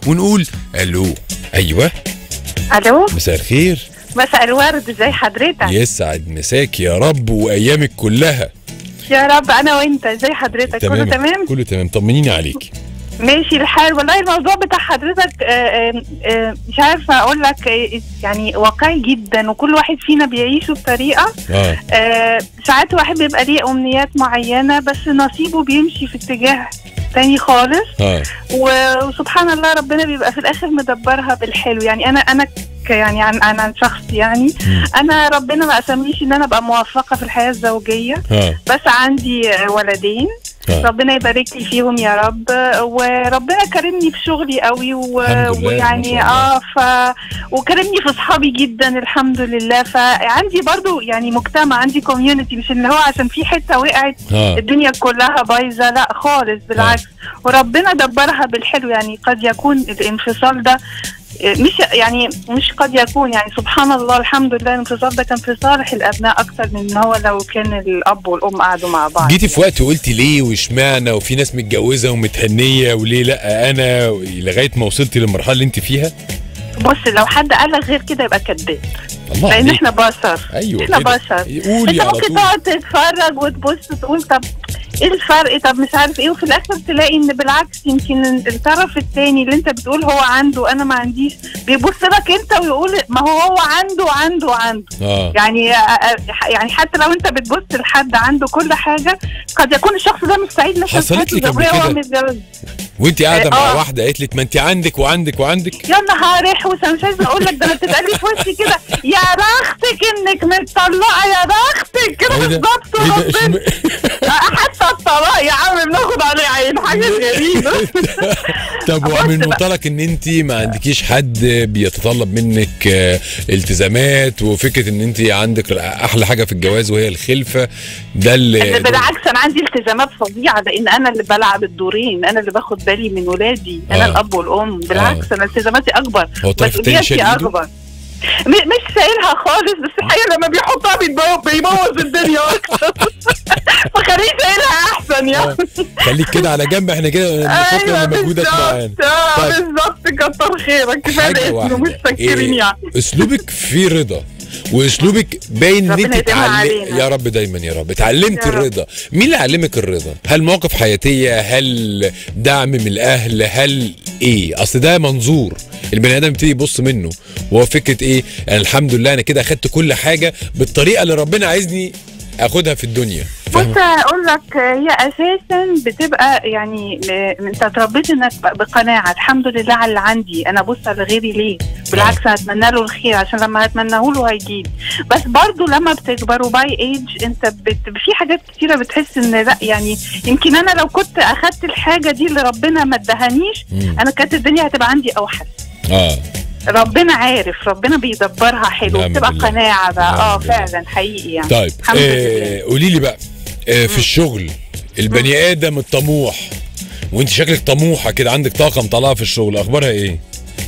ونقول الو ايوه الو مساء الخير مساء الورد ازي حضرتك يسعد مساك يا رب وايامك كلها يا رب انا وانت ازي حضرتك كله تمام كله تمام طمنيني عليك ماشي الحال والله الموضوع بتاع حضرتك آه، آه، آه، مش عارفه اقول لك آه، يعني واقعي جدا وكل واحد فينا بيعيشه بطريقه اه آه، ساعات واحد بيبقى ليه امنيات معينه بس نصيبه بيمشي في اتجاه تاني خالص اه و- وسبحان الله ربنا بيبقى في الاخر مدبرها بالحلو يعني انا انا ك- يعني عن انا عن شخصي يعني مم. انا ربنا ما قسمليش ان انا ابقى موفقه في الحياه الزوجيه اه بس عندي آه، ولدين آه. ربنا يبارك لي فيهم يا رب وربنا كرمني في شغلي قوي و... الحمد لله، ما ويعني شاء الله. اه ف وكرمني في اصحابي جدا الحمد لله فعندي برضو يعني مجتمع عندي كوميونتي مش اللي هو عشان في حته وقعت اه الدنيا كلها بايظه لا خالص بالعكس وربنا دبرها بالحلو يعني قد يكون الانفصال ده مش يعني مش قد يكون يعني سبحان الله الحمد لله الانفصال ده كان في صالح الابناء اكتر من ان هو لو كان الاب والام قعدوا مع بعض جيتي في وقت وقلتي ليه واشمعنى وفي ناس متجوزه ومتهنيه وليه لا انا لغايه ما وصلتي للمرحله اللي انت فيها بص لو حد قال لك غير كده يبقى كذاب الله لان عليك احنا بشر ايوه احنا كده. بشر قولي انت على ممكن طول تقعد تتفرج وتبص تقول طب ايه الفرق طب مش عارف ايه وفي الاخر تلاقي ان بالعكس يمكن الطرف الثاني اللي انت بتقول هو عنده انا ما عنديش بيبص لك انت ويقول ما هو هو عنده عنده عنده اه يعني يعني حتى لو انت بتبص لحد عنده كل حاجه قد يكون الشخص ده مش سعيد مثلا حصلت في لك حياته قبل الزوجية كده؟ وهو متجوز وانت قاعده آه. مع واحده قالت لك ما انت عندك وعندك وعندك يا نهار احوس انا مش عايزه اقول لك ده انا بتتقالي في وشي كده يا بختك انك متطلقه يا بختك كده ايه ده بالظبط ايه ده وربنا اشم- حتى الطلاق يا عم بناخد عليه عين حاجه غريبه طب بص ومن بقى. منطلق ان انت ما عندكيش حد بيتطلب منك آه، التزامات وفكره ان انت عندك احلى حاجه في الجواز وهي الخلفه ده اللي بالعكس انا عندي التزامات فظيعه لان انا اللي بلعب الدورين انا اللي باخد بالي من ولادي انا آه. الاب والام بالعكس انا التزاماتي اكبر هو الطرف التاني شايل مسؤوليتي ايده؟ اكبر م- مش شايلها خالص بس الحقيقه لما بيحطها بيتبو- بيبوظ الدنيا اكتر فخليه شايلها احسن آه. يعني خليك كده على جنب احنا كده نشكر ايوه ان مجهودك معانا بالظبط اه طيب. بالظبط كتر خيرك كفايه حاجه اسمه واحده متشكرين يعني اسلوبك فيه رضا واسلوبك باين ان ربنا انت يديمها اتعلم علينا. يا رب دايما يا رب اتعلمت يا رب. الرضا مين اللي علمك الرضا هل مواقف حياتيه هل دعم من الاهل هل ايه اصل ده منظور البني ادم يبتدي يبص منه وهو فكره ايه يعني الحمد لله انا كده اخدت كل حاجه بالطريقه اللي ربنا عايزني اخدها في الدنيا بص فاهمة؟ اقول لك هي اساسا بتبقى يعني م- انت اتربيت انك ب- بقناعه الحمد لله على اللي عندي انا ابص على غيري ليه بالعكس هتمنى له الخير عشان لما هتمناه له هيجيب بس برضو لما بتكبر وباي ايج انت بت... في حاجات كتيره بتحس ان لا يعني يمكن انا لو كنت اخدت الحاجه دي اللي ربنا ما ادهانيش مم. انا كانت الدنيا هتبقى عندي اوحش اه ربنا عارف ربنا بيدبرها حلو نعم بتبقى بالله. قناعه بقى نعم اه بالله. فعلا حقيقي يعني طيب الحمد آه لله. قولي لي بقى آه في الشغل البني ادم الطموح وانت شكلك طموحه كده عندك طاقه مطلعه في الشغل اخبارها ايه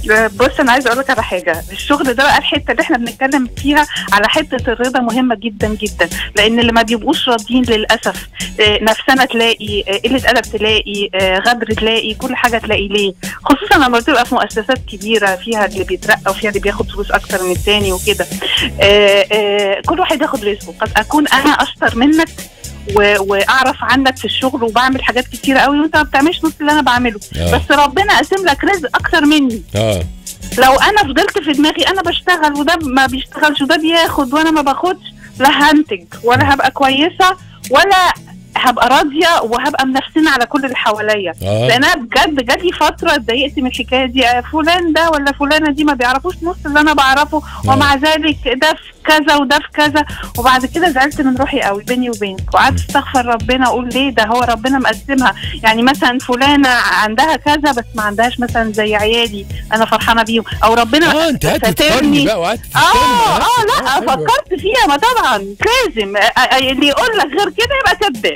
بص انا عايزه اقول لك على حاجه الشغل ده بقى الحته اللي احنا بنتكلم فيها على حته الرضا مهمه جدا جدا لان اللي ما بيبقوش راضيين للاسف آه، نفسنا تلاقي آه، قله ادب تلاقي آه، غدر تلاقي كل حاجه تلاقي ليه خصوصا لما بتبقى في مؤسسات كبيره فيها اللي بيترقى وفيها اللي بياخد فلوس اكتر من التاني وكده آه، آه، كل واحد ياخد رزقه قد اكون انا اشطر منك و- واعرف عنك في الشغل وبعمل حاجات كتيره قوي وانت ما بتعملش نص اللي انا بعمله آه. بس ربنا قاسم لك رزق اكتر مني اه لو انا فضلت في دماغي انا بشتغل وده ما بيشتغلش وده بياخد وانا ما باخدش لا هنتج ولا هبقى كويسه ولا هبقى راضيه وهبقى منفسنه على كل اللي حواليا اه لان انا بجد جات لي فتره اتضايقت من الحكايه دي آه، فلان ده ولا فلانه دي ما بيعرفوش نص اللي انا بعرفه ومع ذلك ده في كذا وده في كذا وبعد كده زعلت من روحي قوي بيني وبينك وقعدت استغفر ربنا اقول ليه ده هو ربنا مقسمها يعني مثلا فلانه عندها كذا بس ما عندهاش مثلا زي عيالي انا فرحانه بيهم او ربنا اه انت قاعد سترني. تتقارني بقى وقعدت تتكلم اه مع اه نفسك. لا حلوة. فكرت فيها ما طبعا لازم آه، آه، اللي يقول لك غير كده يبقى كذاب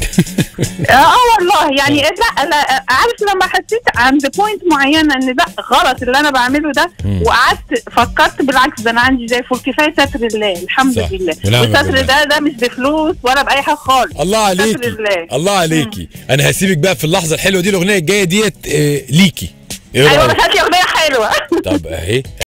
اه والله يعني لا لا عارف لما حسيت عند بوينت معينه ان لا غلط اللي انا بعمله ده مم. وقعدت فكرت بالعكس ده انا عندي زي الفل كفايه ستر الله الحمد صح. لله ونعم والستر بالله. ده ده مش بفلوس ولا باي حاجه خالص الله ستر عليكي الله الله عليكي انا هسيبك بقى في اللحظه الحلوه دي الاغنيه الجايه ديت آه، ليكي ايه ايوه رايك بس هات لي اغنيه حلوه طب اهي